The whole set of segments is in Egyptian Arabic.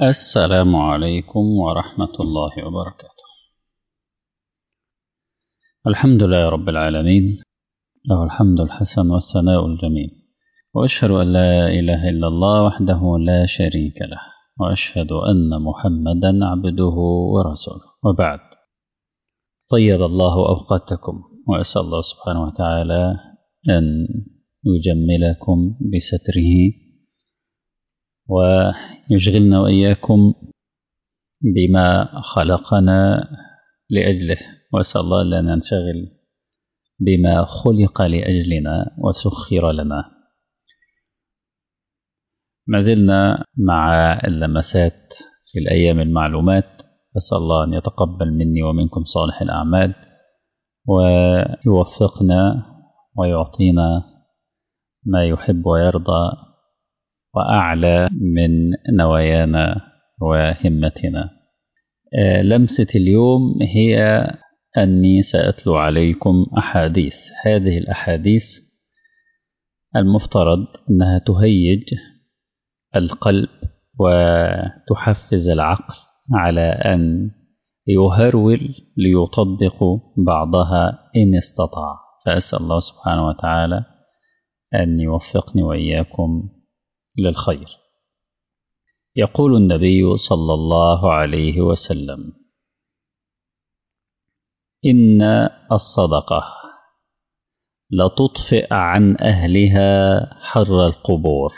السلام عليكم ورحمة الله وبركاته الحمد لله رب العالمين له الحمد الحسن والثناء الجميل وأشهد أن لا إله إلا الله وحده لا شريك له وأشهد أن محمدا عبده ورسوله وبعد طيب الله أوقاتكم وأسأل الله سبحانه وتعالى أن يجملكم بستره ويشغلنا وإياكم بما خلقنا لأجله وأسأل الله أن ننشغل بما خلق لأجلنا وسخر لنا ما زلنا مع اللمسات في الأيام المعلومات أسأل الله أن يتقبل مني ومنكم صالح الأعمال ويوفقنا ويعطينا ما يحب ويرضى وأعلى من نوايانا وهمتنا لمسة اليوم هي أني سأتلو عليكم أحاديث هذه الأحاديث المفترض أنها تهيج القلب وتحفز العقل على أن يهرول ليطبق بعضها إن استطاع فأسأل الله سبحانه وتعالى أن يوفقني وإياكم للخير يقول النبي صلى الله عليه وسلم إن الصدقة لتطفئ عن أهلها حر القبور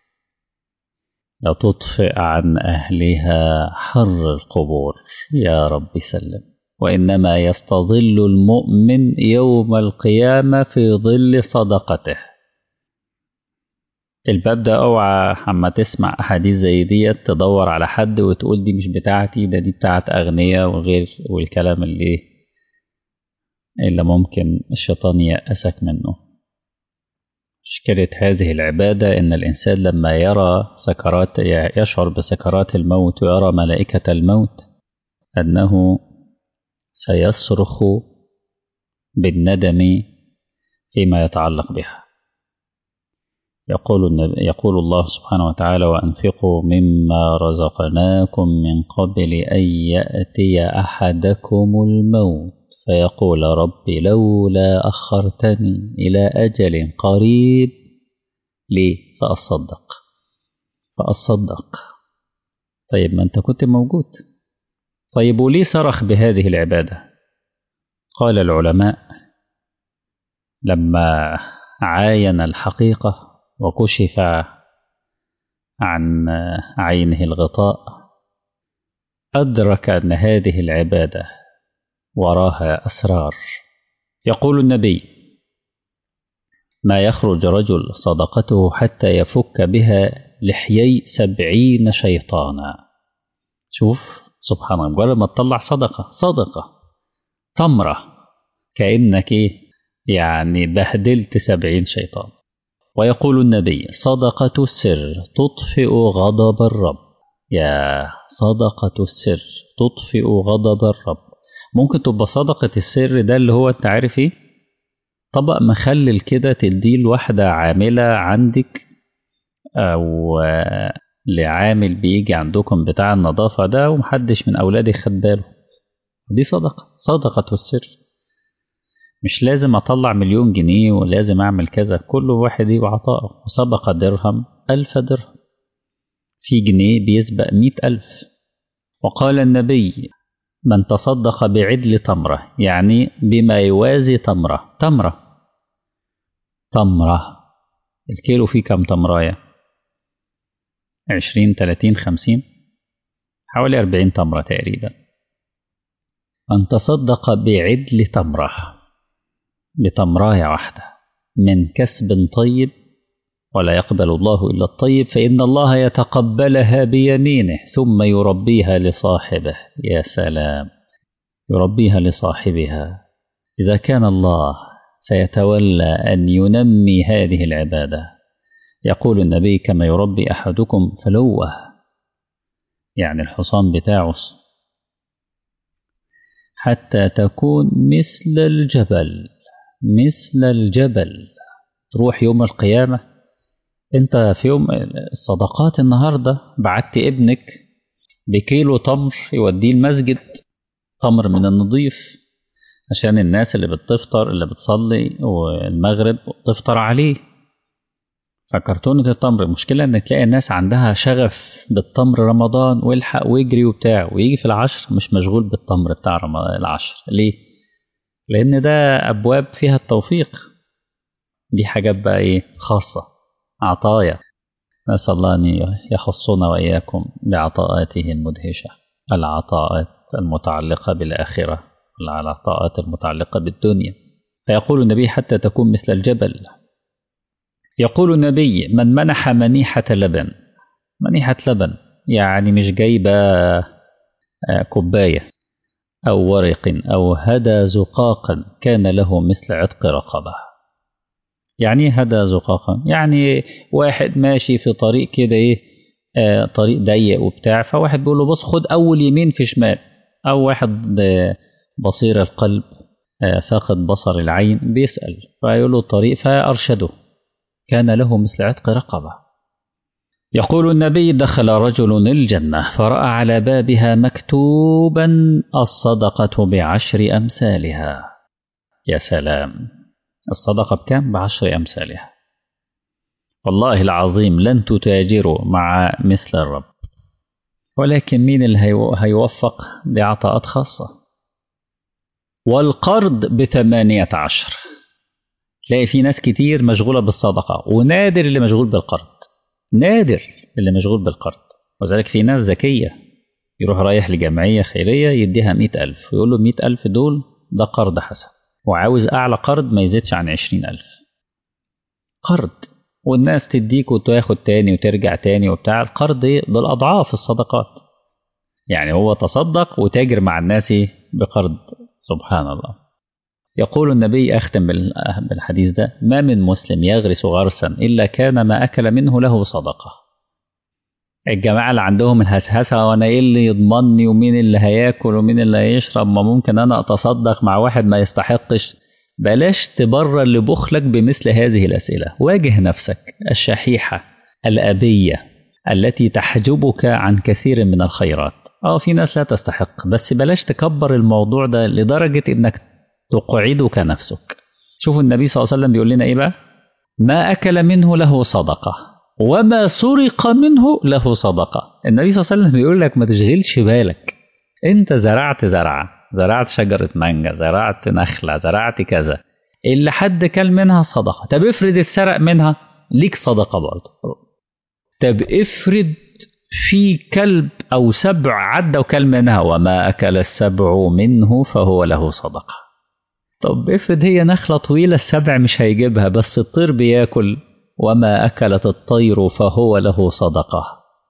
لتطفئ عن أهلها حر القبور يا رب سلم وإنما يستظل المؤمن يوم القيامة في ظل صدقته الباب ده اوعى اما تسمع احاديث زي ديت تدور على حد وتقول دي مش بتاعتي ده دي بتاعت اغنياء وغير والكلام اللي اللي ممكن الشيطان يأسك منه مشكلة هذه العبادة إن الإنسان لما يرى سكرات يشعر بسكرات الموت ويرى ملائكة الموت أنه سيصرخ بالندم فيما يتعلق بها يقول, النبي يقول الله سبحانه وتعالى وأنفقوا مما رزقناكم من قبل أن يأتي أحدكم الموت فيقول ربي لولا أخرتني إلى أجل قريب ليه فأصدق فأصدق طيب ما أنت كنت موجود طيب وليه صرخ بهذه العبادة قال العلماء لما عاين الحقيقة وكشف عن عينه الغطاء أدرك أن هذه العبادة وراها أسرار يقول النبي ما يخرج رجل صدقته حتى يفك بها لحيي سبعين شيطانا شوف سبحان الله مجرد ما تطلع صدقة صدقة تمرة كأنك يعني بهدلت سبعين شيطان ويقول النبي صدقة السر تطفئ غضب الرب يا صدقة السر تطفئ غضب الرب ممكن تبقى صدقة السر ده اللي هو انت عارف ايه طبق مخلل كده تديه لواحدة عاملة عندك او لعامل بيجي عندكم بتاع النظافة ده ومحدش من أولادي خد باله دي صدقة صدقة السر مش لازم أطلع مليون جنيه ولازم أعمل كذا كل واحد يبقى عطاءه وسبق درهم ألف درهم في جنيه بيسبق مئة ألف وقال النبي من تصدق بعدل تمرة يعني بما يوازي تمرة تمرة تمرة الكيلو فيه كم تمراية عشرين تلاتين خمسين حوالي أربعين تمرة تقريبا من تصدق بعدل تمره بتمراية واحدة من كسب طيب ولا يقبل الله إلا الطيب فإن الله يتقبلها بيمينه ثم يربيها لصاحبه يا سلام يربيها لصاحبها إذا كان الله سيتولى أن ينمي هذه العبادة يقول النبي كما يربي أحدكم فلوه يعني الحصان بتاعه حتى تكون مثل الجبل مثل الجبل تروح يوم القيامة انت في يوم الصدقات النهاردة بعت ابنك بكيلو تمر يوديه المسجد تمر من النظيف عشان الناس اللي بتفطر اللي بتصلي والمغرب تفطر عليه فكرتونة التمر المشكلة ان تلاقي الناس عندها شغف بالتمر رمضان والحق ويجري وبتاع ويجي في العشر مش مشغول بالتمر بتاع رمضان العشر ليه؟ لان ده ابواب فيها التوفيق دي حاجات بقى ايه خاصة عطايا نسأل الله أن يخصنا وإياكم بعطاءاته المدهشة العطاءات المتعلقة بالآخرة العطاءات المتعلقة بالدنيا فيقول النبي حتى تكون مثل الجبل يقول النبي من منح منيحة لبن منيحة لبن يعني مش جايبة كوباية أو ورق أو هدى زقاقا كان له مثل عتق رقبة يعني هدى زقاقا يعني واحد ماشي في طريق كده ايه آه طريق ضيق وبتاع فواحد بيقول له بص خد أول يمين في شمال أو واحد آه بصير القلب آه فاقد بصر العين بيسأل فيقول له الطريق فأرشده كان له مثل عتق رقبة يقول النبي دخل رجل الجنة فرأى على بابها مكتوبا الصدقة بعشر أمثالها يا سلام الصدقة بكم بعشر أمثالها والله العظيم لن تتاجروا مع مثل الرب ولكن مين اللي هيوفق بعطاءات خاصة والقرض بثمانية عشر تلاقي في ناس كتير مشغولة بالصدقة ونادر اللي مشغول بالقرض نادر اللي مشغول بالقرض وذلك في ناس ذكية يروح رايح لجمعية خيرية يديها مئة ألف ويقول له مئة ألف دول ده قرض حسن وعاوز أعلى قرض ما يزيدش عن عشرين ألف قرض والناس تديك وتاخد تاني وترجع تاني وبتاع القرض بالأضعاف الصدقات يعني هو تصدق وتاجر مع الناس بقرض سبحان الله يقول النبي أختم بالحديث ده ما من مسلم يغرس غرسا إلا كان ما أكل منه له صدقة الجماعة اللي عندهم الهسهسة وأنا إيه اللي يضمني ومين اللي هياكل ومين اللي هيشرب ما ممكن أنا أتصدق مع واحد ما يستحقش بلاش تبرر لبخلك بمثل هذه الأسئلة واجه نفسك الشحيحة الأبية التي تحجبك عن كثير من الخيرات اه في ناس لا تستحق بس بلاش تكبر الموضوع ده لدرجة انك تقعدك نفسك شوفوا النبي صلى الله عليه وسلم بيقول لنا ايه بقى ما اكل منه له صدقه وما سرق منه له صدقه النبي صلى الله عليه وسلم بيقول لك ما تشغلش بالك انت زرعت زرعه زرعت شجره مانجا زرعت نخله زرعت كذا اللي حد كل منها صدقه طب افرض اتسرق منها ليك صدقه برضه طب افرض في كلب او سبع عدى وكل منها وما اكل السبع منه فهو له صدقه طب افرض هي نخلة طويلة السبع مش هيجيبها بس الطير بياكل وما أكلت الطير فهو له صدقة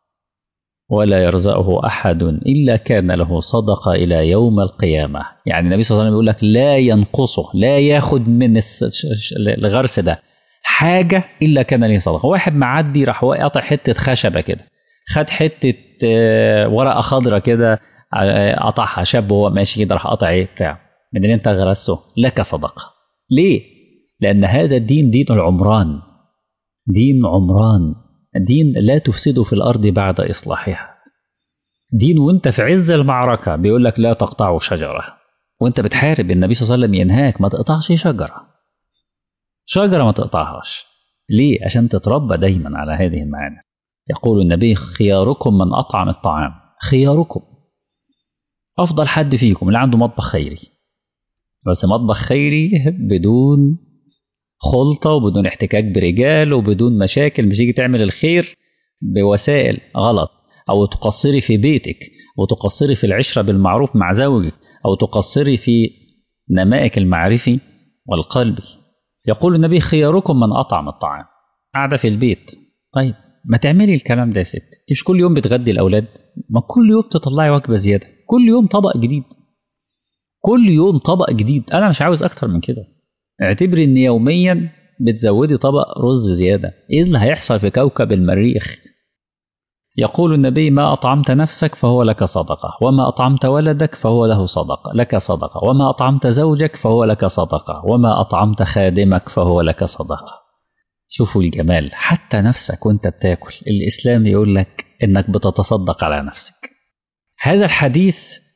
ولا يرزقه أحد إلا كان له صدقة إلى يوم القيامة يعني النبي صلى الله عليه وسلم يقول لك لا ينقصه لا ياخد من الغرس ده حاجة إلا كان له صدقة واحد معدي راح قاطع حتة خشبة كده خد حتة ورقة خضرة كده قطعها شاب وهو ماشي كده راح قطع ايه بتاع من اللي انت غرسته لك صدقة ليه؟ لأن هذا الدين دين العمران دين عمران دين لا تفسد في الأرض بعد إصلاحها دين وانت في عز المعركة بيقول لك لا تقطعوا شجرة وانت بتحارب النبي صلى الله عليه وسلم ينهاك ما تقطعش شجرة شجرة ما تقطعهاش ليه؟ عشان تتربى دايما على هذه المعاني يقول النبي خياركم من أطعم الطعام خياركم أفضل حد فيكم اللي عنده مطبخ خيري بس مطبخ خيري بدون خلطة وبدون احتكاك برجال وبدون مشاكل مش تيجي تعمل الخير بوسائل غلط أو تقصري في بيتك وتقصري في العشرة بالمعروف مع زوجك أو تقصري في نمائك المعرفي والقلبي يقول النبي خياركم من أطعم الطعام قاعدة في البيت طيب ما تعملي الكلام ده يا ست مش كل يوم بتغدي الأولاد ما كل يوم تطلعي وجبة زيادة كل يوم طبق جديد كل يوم طبق جديد انا مش عاوز اكتر من كده اعتبري ان يوميا بتزودي طبق رز زياده ايه اللي هيحصل في كوكب المريخ يقول النبي ما اطعمت نفسك فهو لك صدقه وما اطعمت ولدك فهو له صدقه لك صدقه وما اطعمت زوجك فهو لك صدقه وما اطعمت خادمك فهو لك صدقه شوفوا الجمال حتى نفسك وانت بتاكل الاسلام يقول لك انك بتتصدق على نفسك هذا الحديث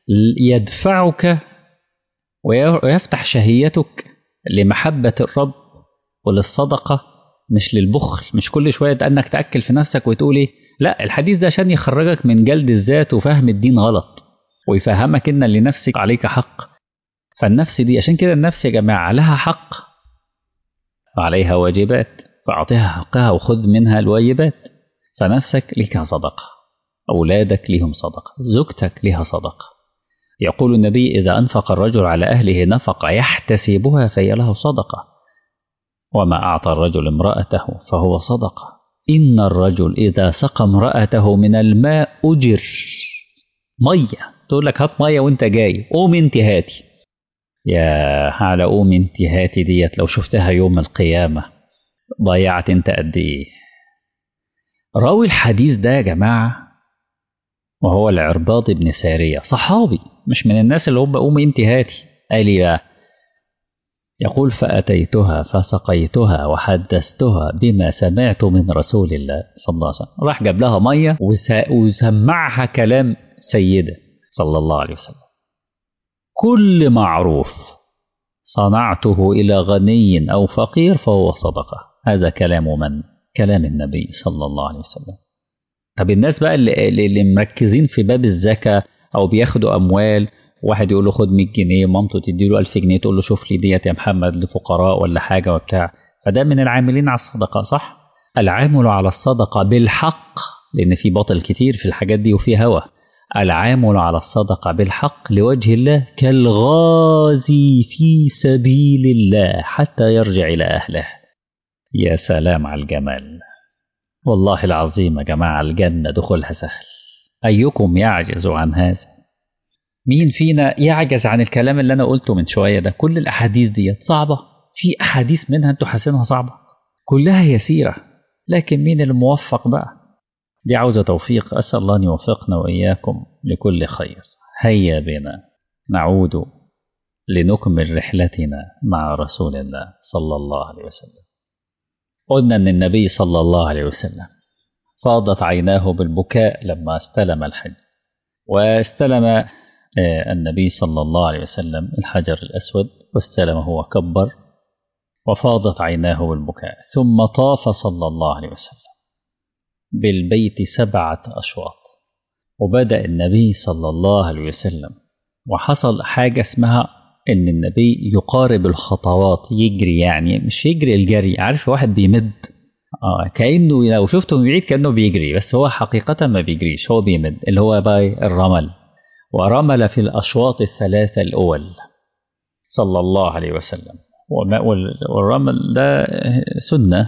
يدفعك ويفتح شهيتك لمحبة الرب وللصدقة مش للبخل مش كل شوية انك تأكل في نفسك وتقول ايه لا الحديث ده عشان يخرجك من جلد الذات وفهم الدين غلط ويفهمك ان لنفسك عليك حق فالنفس دي عشان كده النفس يا جماعة لها حق وعليها واجبات فأعطيها حقها وخذ منها الواجبات فنفسك لك صدقة أولادك لهم صدقة زوجتك لها صدقة يقول النبي إذا أنفق الرجل على أهله نفقة يحتسبها فهي له صدقة وما أعطى الرجل امرأته فهو صدقة إن الرجل إذا سقى امرأته من الماء أجر مية تقول لك هات مية وانت جاي قوم انت هاتي يا على قوم انت هاتي ديت لو شفتها يوم القيامة ضيعت انت قد ايه راوي الحديث ده يا جماعة وهو العرباض بن سارية صحابي مش من الناس اللي هم قوم انت هاتي قال لي بقى يقول فأتيتها فسقيتها وحدثتها بما سمعت من رسول الله صلى الله عليه وسلم راح جاب لها مية وسمعها كلام سيدة صلى الله عليه وسلم كل معروف صنعته إلى غني أو فقير فهو صدقة هذا كلام من؟ كلام النبي صلى الله عليه وسلم طب الناس بقى اللي, اللي مركزين في باب الزكاة أو بياخدوا أموال واحد يقول له خد 100 جنيه مامته تدي له 1000 جنيه تقول له شوف لي ديت يا محمد لفقراء ولا حاجة وبتاع فده من العاملين على الصدقة صح؟ العامل على الصدقة بالحق لأن في باطل كتير في الحاجات دي وفي هوى العامل على الصدقة بالحق لوجه الله كالغازي في سبيل الله حتى يرجع إلى أهله يا سلام على الجمال والله العظيم يا جماعة الجنة دخولها سهل أيكم يعجز عن هذا مين فينا يعجز عن الكلام اللي أنا قلته من شوية ده كل الأحاديث ديت صعبة في أحاديث منها أنتوا حاسينها صعبة كلها يسيرة لكن مين الموفق بقى دي عاوزة توفيق أسأل الله أن يوفقنا وإياكم لكل خير هيا بنا نعود لنكمل رحلتنا مع رسول الله صلى الله عليه وسلم قلنا أن النبي صلى الله عليه وسلم فاضت عيناه بالبكاء لما استلم الحج واستلم النبي صلى الله عليه وسلم الحجر الأسود واستلمه وكبر وفاضت عيناه بالبكاء ثم طاف صلى الله عليه وسلم بالبيت سبعة أشواط وبدأ النبي صلى الله عليه وسلم وحصل حاجة اسمها إن النبي يقارب الخطوات يجري يعني مش يجري الجري عارف واحد بيمد آه كأنه لو شفته من بعيد كأنه بيجري بس هو حقيقة ما بيجريش هو بيمد اللي هو بقى الرمل ورمل في الأشواط الثلاثة الأول صلى الله عليه وسلم والرمل ده سنة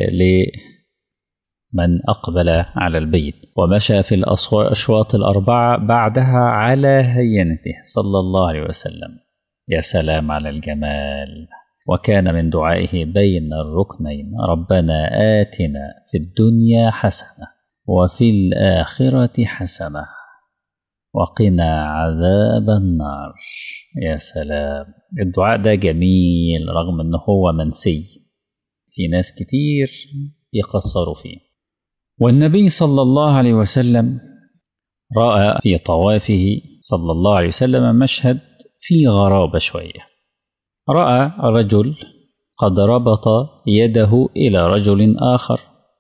لمن أقبل على البيت ومشى في الأشواط الأربعة بعدها على هينته صلى الله عليه وسلم يا سلام على الجمال وكان من دعائه بين الركنين ربنا آتنا في الدنيا حسنة وفي الآخرة حسنة وقنا عذاب النار يا سلام الدعاء ده جميل رغم انه هو منسي في ناس كتير يقصروا فيه والنبي صلى الله عليه وسلم رأى في طوافه صلى الله عليه وسلم مشهد فيه غرابة شوية رأى رجل قد ربط يده إلى رجل آخر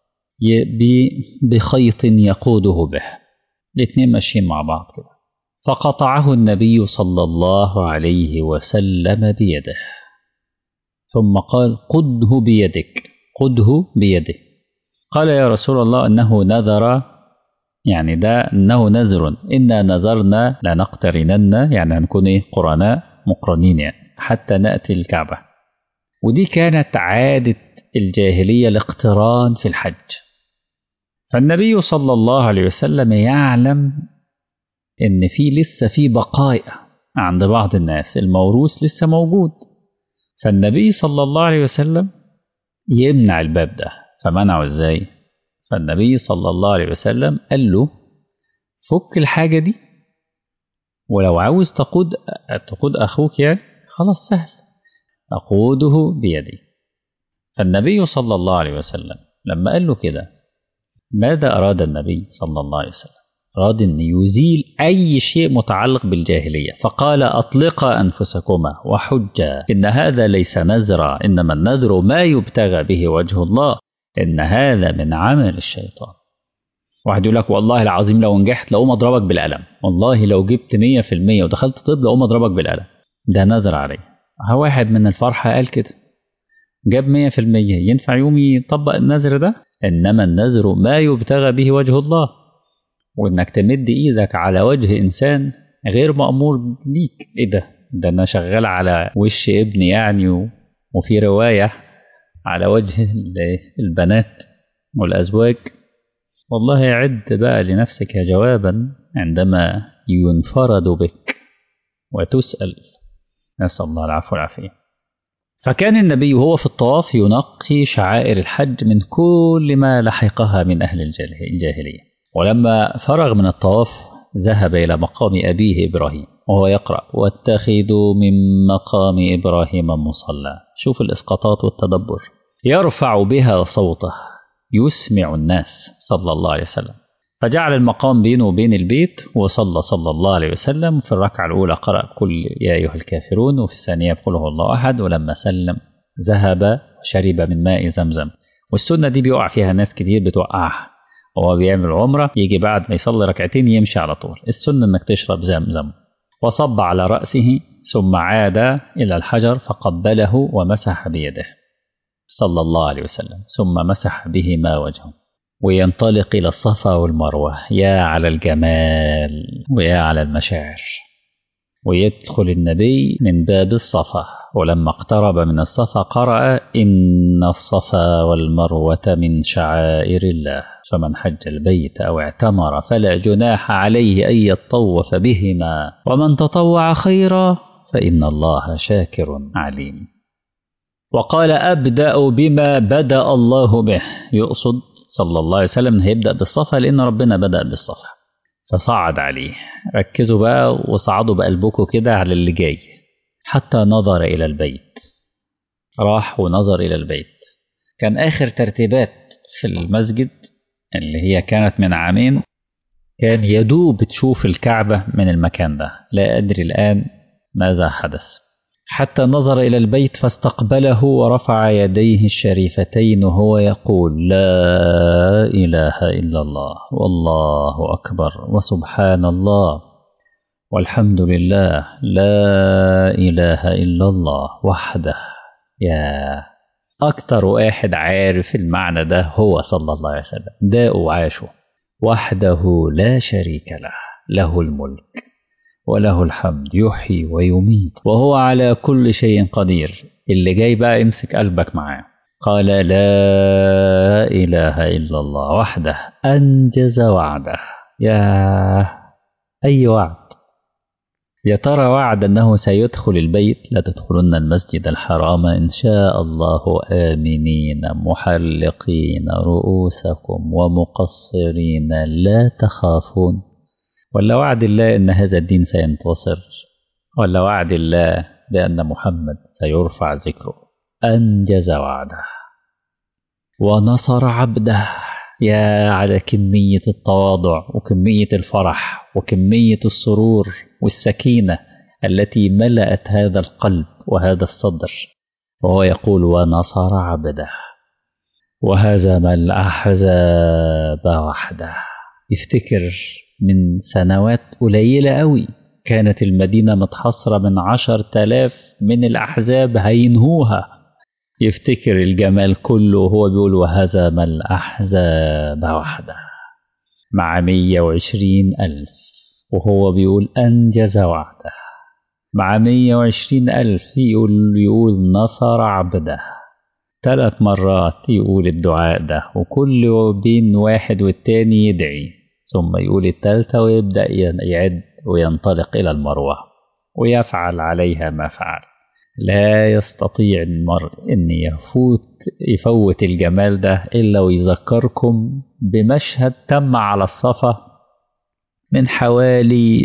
بخيط يقوده به الاثنين ماشيين مع بعض كده فقطعه النبي صلى الله عليه وسلم بيده ثم قال قده بيدك قده بيده قال يا رسول الله أنه نذر يعني ده أنه نذر إنا نذرنا لنقترنن يعني هنكون إيه قرناء مقرنين يعني حتى نأتي الكعبة ودي كانت عادة الجاهلية الاقتران في الحج فالنبي صلى الله عليه وسلم يعلم ان في لسه في بقايا عند بعض الناس الموروث لسه موجود فالنبي صلى الله عليه وسلم يمنع الباب ده فمنعه ازاي فالنبي صلى الله عليه وسلم قال له فك الحاجة دي ولو عاوز تقود تقود أخوك يعني خلاص سهل أقوده بيدي فالنبي صلى الله عليه وسلم لما قال له كده ماذا أراد النبي صلى الله عليه وسلم أراد أن يزيل أي شيء متعلق بالجاهلية فقال أطلقا أنفسكما وحجا إن هذا ليس نذرا إنما النذر ما يبتغى به وجه الله إن هذا من عمل الشيطان واحد يقول لك والله العظيم لو نجحت لو اضربك بالقلم والله لو جبت 100% ودخلت طب لو اضربك بالقلم ده نذر عليه ها واحد من الفرحة قال كده جاب 100% ينفع يوم يطبق النذر ده إنما النذر ما يبتغى به وجه الله وإنك تمد إيدك على وجه إنسان غير مأمور ليك إيه ده ده أنا شغال على وش ابني يعني وفي رواية على وجه البنات والأزواج والله عد بقى لنفسك جوابا عندما ينفرد بك وتسأل نسأل الله العفو والعافية فكان النبي وهو في الطواف ينقي شعائر الحج من كل ما لحقها من أهل الجاهلية ولما فرغ من الطواف ذهب إلى مقام أبيه إبراهيم وهو يقرأ واتخذوا من مقام إبراهيم مصلى شوف الإسقاطات والتدبر يرفع بها صوته يسمع الناس صلى الله عليه وسلم فجعل المقام بينه وبين البيت وصلى صلى الله عليه وسلم في الركعة الأولى قرأ كل يا أيها الكافرون وفي الثانية قل هو الله أحد ولما سلم ذهب وشرب من ماء زمزم والسنة دي بيقع فيها ناس كتير بتوقعها وهو بيعمل عمرة يجي بعد ما يصلي ركعتين يمشي على طول السنة انك تشرب زمزم وصب على رأسه ثم عاد إلى الحجر فقبله ومسح بيده صلى الله عليه وسلم ثم مسح بهما وجهه وينطلق إلى الصفا والمروة يا على الجمال ويا على المشاعر ويدخل النبي من باب الصفا ولما اقترب من الصفا قرأ إن الصفا والمروة من شعائر الله فمن حج البيت أو اعتمر فلا جناح عليه أن يطوف بهما ومن تطوع خيرا فإن الله شاكر عليم وقال أبدأ بما بدأ الله به يقصد صلى الله عليه وسلم هيبدأ بالصفا لأن ربنا بدأ بالصفا فصعد عليه ركزوا بقى وصعدوا بقلبكم كده على اللي جاي حتى نظر إلى البيت راح ونظر إلى البيت كان آخر ترتيبات في المسجد اللي هي كانت من عامين كان يدوب تشوف الكعبة من المكان ده لا أدري الآن ماذا حدث حتى نظر إلى البيت فاستقبله ورفع يديه الشريفتين وهو يقول لا إله إلا الله والله أكبر وسبحان الله والحمد لله لا إله إلا الله وحده يا أكتر واحد عارف المعنى ده هو صلى الله عليه وسلم داء وعاشه وحده لا شريك له له الملك وله الحمد يحيي ويميت وهو على كل شيء قدير اللي جاي بقى امسك قلبك معاه قال لا إله إلا الله وحده أنجز وعده يا أي وعد يا ترى وعد أنه سيدخل البيت لا تدخلن المسجد الحرام إن شاء الله آمنين محلقين رؤوسكم ومقصرين لا تخافون ولا وعد الله أن هذا الدين سينتصر ولا وعد الله بأن محمد سيرفع ذكره أنجز وعده ونصر عبده يا على كمية التواضع وكمية الفرح وكمية السرور والسكينة التي ملأت هذا القلب وهذا الصدر وهو يقول ونصر عبده وهزم الأحزاب وحده يفتكر من سنوات قليلة قوي كانت المدينة متحصرة من عشر تلاف من الأحزاب هينهوها يفتكر الجمال كله وهو بيقول وهزم الأحزاب وحده مع مية وعشرين ألف وهو بيقول أنجز وعده مع مية وعشرين ألف يقول, يقول نصر عبده ثلاث مرات يقول الدعاء ده وكل بين واحد والتاني يدعي ثم يقول الثالثة ويبدأ يعد وينطلق إلى المروة ويفعل عليها ما فعل لا يستطيع المرء أن يفوت يفوت الجمال ده إلا ويذكركم بمشهد تم على الصفا من حوالي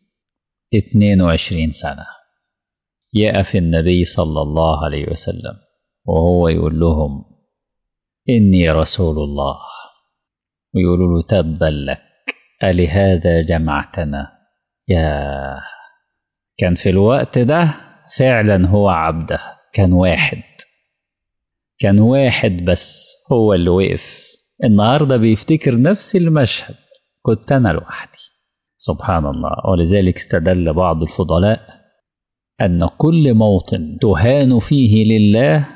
22 سنة يقف النبي صلى الله عليه وسلم وهو يقول لهم إني رسول الله ويقولوا له تبا لك ألهذا جمعتنا يا كان في الوقت ده فعلا هو عبده كان واحد كان واحد بس هو اللي وقف النهاردة بيفتكر نفس المشهد كنت أنا لوحدي سبحان الله ولذلك استدل بعض الفضلاء أن كل موطن تهان فيه لله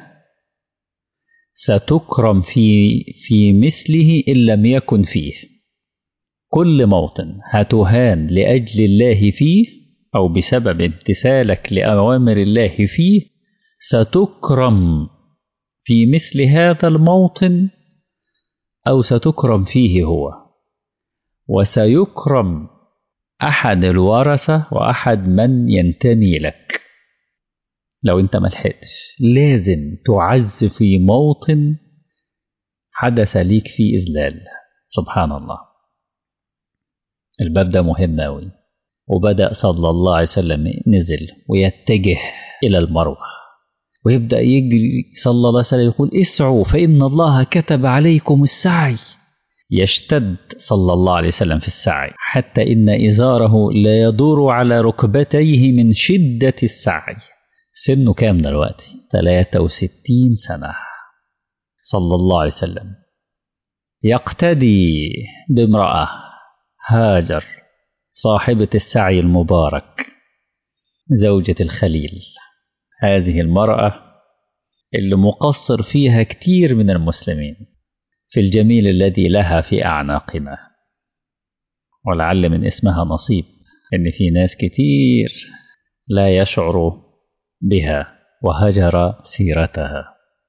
ستكرم في في مثله إن لم يكن فيه كل موطن هتهان لأجل الله فيه أو بسبب امتثالك لأوامر الله فيه ستكرم في مثل هذا الموطن أو ستكرم فيه هو وسيكرم أحد الورثة وأحد من ينتمي لك لو أنت ما لحقتش لازم تعز في موطن حدث ليك فيه إذلال سبحان الله الباب ده مهم أوي وبدأ صلى الله عليه وسلم نزل ويتجه إلى المروة ويبدأ يجري صلى الله عليه وسلم يقول اسعوا فإن الله كتب عليكم السعي يشتد صلى الله عليه وسلم في السعي حتى إن إزاره لا يدور على ركبتيه من شدة السعي سنه كام دلوقتي 63 سنة صلى الله عليه وسلم يقتدي بامرأة هاجر صاحبة السعي المبارك زوجة الخليل هذه المرأة اللي مقصر فيها كتير من المسلمين في الجميل الذي لها في أعناقنا ولعل من اسمها نصيب إن في ناس كتير لا يشعر بها وهجر سيرتها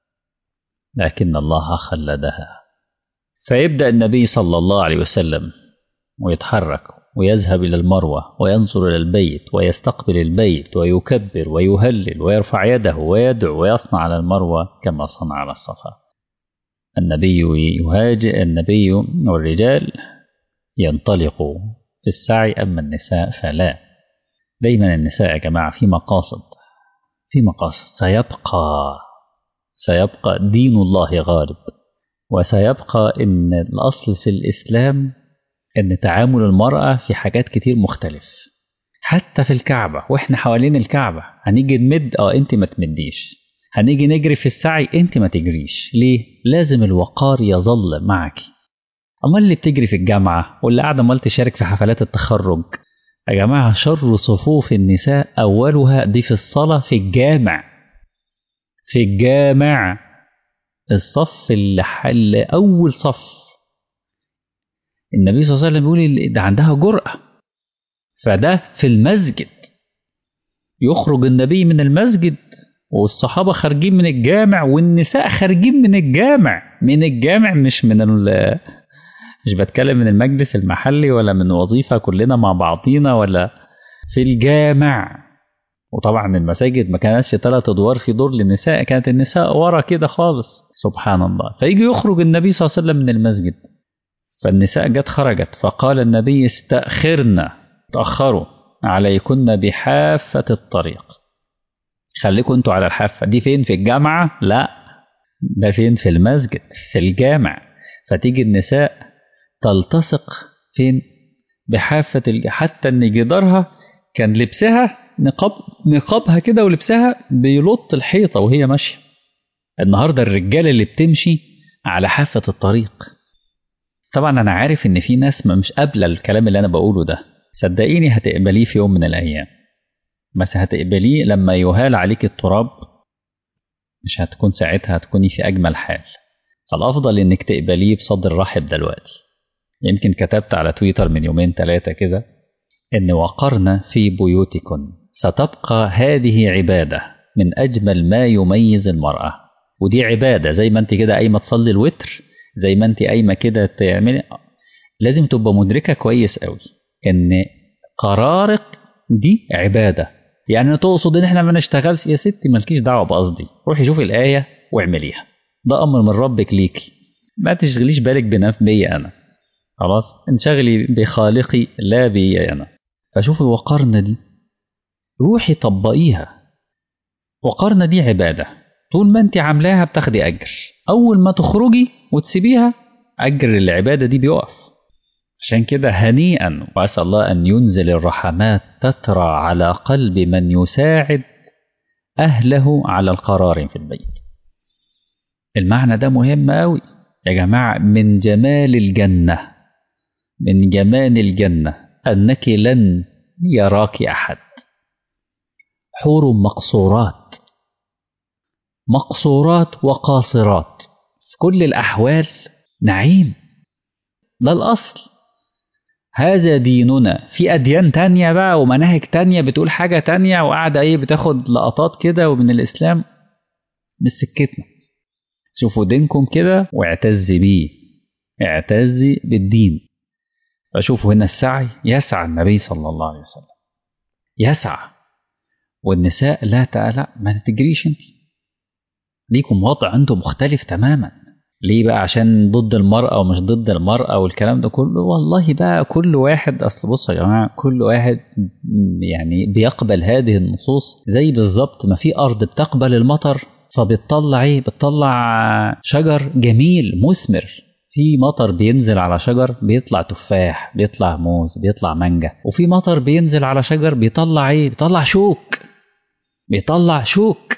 لكن الله خلدها فيبدأ النبي صلى الله عليه وسلم ويتحرك ويذهب إلى المروة وينظر إلى البيت ويستقبل البيت ويكبر ويهلل ويرفع يده ويدعو ويصنع على المروة كما صنع على الصفا النبي يهاجئ النبي والرجال ينطلقوا في السعي أما النساء فلا دايما النساء يا جماعة في مقاصد في مقاصد سيبقى سيبقى دين الله غالب وسيبقى إن الأصل في الإسلام ان تعامل المرأة في حاجات كتير مختلف حتى في الكعبة واحنا حوالين الكعبة هنيجي نمد اه انت ما تمديش هنيجي نجري في السعي انت ما تجريش ليه لازم الوقار يظل معك امال اللي بتجري في الجامعة واللي قاعدة امال تشارك في حفلات التخرج يا جماعة شر صفوف النساء أولها دي في الصلاة في الجامع في الجامع الصف اللي حل أول صف النبي صلى الله عليه وسلم بيقول ده عندها جرأة فده في المسجد يخرج النبي من المسجد والصحابة خارجين من الجامع والنساء خارجين من الجامع من الجامع مش من ال مش بتكلم من المجلس المحلي ولا من وظيفة كلنا مع بعضينا ولا في الجامع وطبعا المساجد ما كانتش ثلاث ادوار في دور للنساء كانت النساء ورا كده خالص سبحان الله فيجي يخرج النبي صلى الله عليه وسلم من المسجد فالنساء جت خرجت فقال النبي استأخرنا تأخروا عليكن بحافة الطريق خليكم انتوا على الحافة دي فين في الجامعة لا ده فين في المسجد في الجامع فتيجي النساء تلتصق فين بحافة الج... حتى ان جدارها كان لبسها نقاب نقابها كده ولبسها بيلط الحيطة وهي ماشية النهاردة الرجالة اللي بتمشي على حافة الطريق طبعا انا عارف ان في ناس مش قابله الكلام اللي انا بقوله ده صدقيني هتقبليه في يوم من الايام بس هتقبليه لما يهال عليك التراب مش هتكون ساعتها هتكوني في اجمل حال فالافضل انك تقبليه بصدر رحب دلوقتي يمكن كتبت على تويتر من يومين ثلاثة كده ان وقرن في بيوتكن ستبقى هذه عبادة من اجمل ما يميز المرأة ودي عبادة زي ما انت كده قايمة تصلي الوتر زي ما انت قايمه كده تعملي لازم تبقى مدركه كويس قوي ان قرارك دي عباده يعني تقصد ان احنا ما نشتغلش يا ستي مالكيش دعوه بقصدي روحي شوفي الايه واعمليها ده امر من ربك ليكي ما تشغليش بالك بنف بيا انا خلاص انشغلي بخالقي لا بيا انا فشوفي وقرنا دي روحي طبقيها وقرنا دي عباده طول ما انت عاملاها بتاخدي اجر اول ما تخرجي وتسيبيها اجر العباده دي بيقف عشان كده هنيئا وأسأل الله أن ينزل الرحمات تترى على قلب من يساعد أهله على القرار في البيت المعنى ده مهم أوي يا جماعة من جمال الجنة من جمال الجنة أنك لن يراك أحد حور مقصورات مقصورات وقاصرات في كل الأحوال نعيم ده الأصل هذا ديننا في أديان تانية بقى ومناهج تانية بتقول حاجة تانية وقاعدة إيه بتاخد لقطات كده ومن الإسلام مش سكتنا شوفوا دينكم كده واعتز بيه اعتزي بالدين فشوفوا هنا السعي يسعى النبي صلى الله عليه وسلم يسعى والنساء لا لا ما تجريش انت ليكم وضع انتم مختلف تماما ليه بقى عشان ضد المرأة ومش ضد المرأة والكلام ده كله والله بقى كل واحد أصل بصوا يا جماعة كل واحد يعني بيقبل هذه النصوص زي بالظبط ما في أرض بتقبل المطر فبتطلع ايه بتطلع شجر جميل مثمر في مطر بينزل على شجر بيطلع تفاح بيطلع موز بيطلع مانجا وفي مطر بينزل على شجر بيطلع ايه بيطلع شوك بيطلع شوك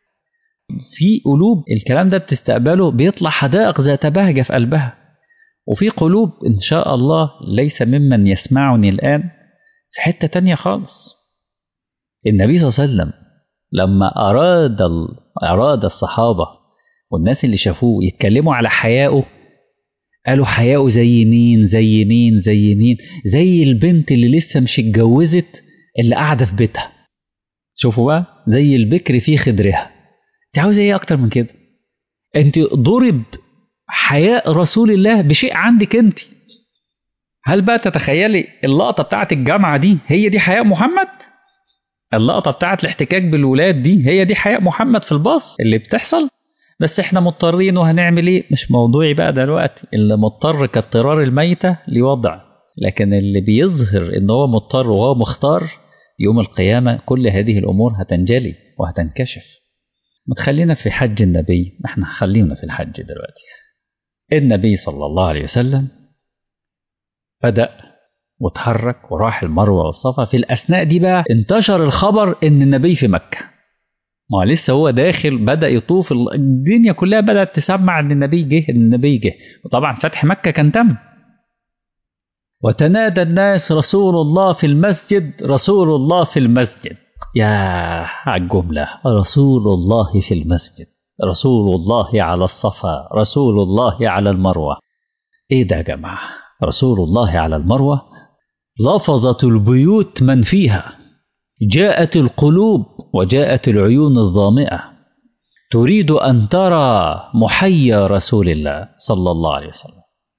في قلوب الكلام ده بتستقبله بيطلع حدائق ذات بهجة في قلبها وفي قلوب إن شاء الله ليس ممن يسمعني الآن في حتة تانية خالص النبي صلى الله عليه وسلم لما أراد أراد الصحابة والناس اللي شافوه يتكلموا على حيائه قالوا حياؤه زي مين زي مين زي مين زي البنت اللي لسه مش اتجوزت اللي قاعدة في بيتها شوفوا بقى زي البكر في خدرها انت عاوزه ايه اكتر من كده انت ضرب حياء رسول الله بشيء عندك انت هل بقى تتخيلي اللقطه بتاعت الجامعه دي هي دي حياء محمد اللقطه بتاعت الاحتكاك بالولاد دي هي دي حياء محمد في الباص اللي بتحصل بس احنا مضطرين وهنعمل ايه مش موضوعي بقى دلوقتي اللي مضطر كاضطرار الميتة لوضع لكن اللي بيظهر ان هو مضطر وهو مختار يوم القيامة كل هذه الامور هتنجلي وهتنكشف ما تخلينا في حج النبي احنا خلينا في الحج دلوقتي النبي صلى الله عليه وسلم بدأ وتحرك وراح المروة والصفا في الأثناء دي بقى انتشر الخبر إن النبي في مكة ما هو لسه هو داخل بدأ يطوف الدنيا كلها بدأت تسمع إن النبي جه إن النبي جه وطبعا فتح مكة كان تم وتنادى الناس رسول الله في المسجد رسول الله في المسجد يا على الجملة رسول الله في المسجد رسول الله على الصفا رسول الله على المروة ايه ده يا جماعة رسول الله على المروة لفظت البيوت من فيها جاءت القلوب وجاءت العيون الظامئة تريد أن ترى محيا رسول الله صلى الله عليه وسلم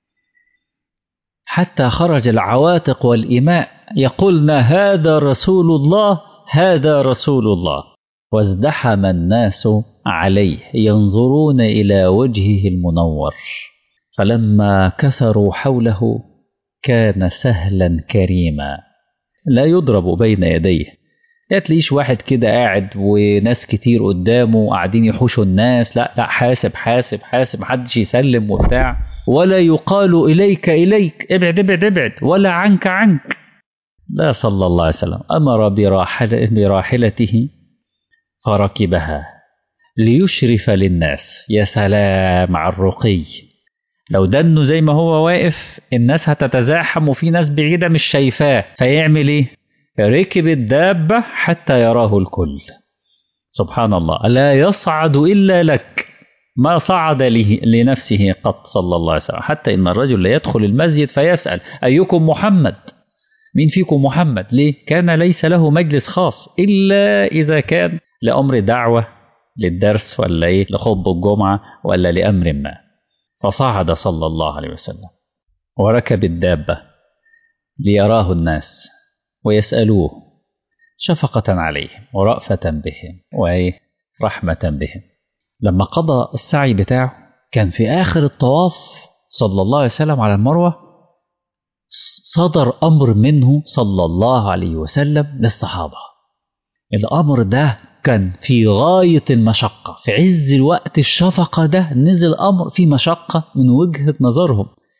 حتى خرج العواتق والإماء يقولن هذا رسول الله هذا رسول الله وازدحم الناس عليه ينظرون الى وجهه المنور فلما كثروا حوله كان سهلا كريما لا يضرب بين يديه لا تلاقيش واحد كده قاعد وناس كتير قدامه قاعدين يحوشوا الناس لا لا حاسب حاسب حاسب محدش يسلم وبتاع ولا يقال اليك اليك ابعد ابعد ابعد ولا عنك عنك لا صلى الله عليه وسلم أمر براحل براحلته فركبها ليشرف للناس يا سلام على الرقي لو دنه زي ما هو واقف الناس هتتزاحم وفي ناس بعيدة مش شايفاه فيعمل ايه ركب الدابة حتى يراه الكل سبحان الله لا يصعد إلا لك ما صعد له لنفسه قط صلى الله عليه وسلم حتى إن الرجل لا يدخل المسجد فيسأل أيكم محمد مين فيكم محمد ليه كان ليس له مجلس خاص إلا إذا كان لأمر دعوة للدرس ولا إيه لخطب الجمعة ولا لأمر ما فصعد صلى الله عليه وسلم وركب الدابة ليراه الناس ويسألوه شفقة عليهم ورأفة بهم وإيه رحمة بهم لما قضى السعي بتاعه كان في آخر الطواف صلى الله عليه وسلم على المروة صدر أمر منه صلى الله عليه وسلم للصحابة الأمر ده كان في غاية المشقة في عز الوقت الشفقة ده نزل أمر في مشقة من وجهة نظرهم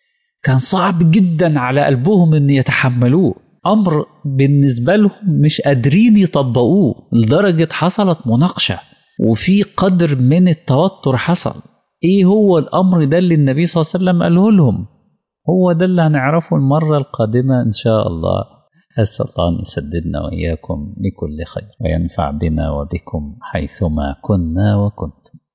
كان صعب جدا على قلبهم ان يتحملوه امر بالنسبه لهم مش قادرين يطبقوه لدرجه حصلت مناقشه وفي قدر من التوتر حصل ايه هو الامر ده اللي النبي صلى الله عليه وسلم قاله لهم هو ده اللي هنعرفه المره القادمه ان شاء الله أسأل الله أن يسددنا وإياكم لكل خير وينفع بنا وبكم حيثما كنا وكنتم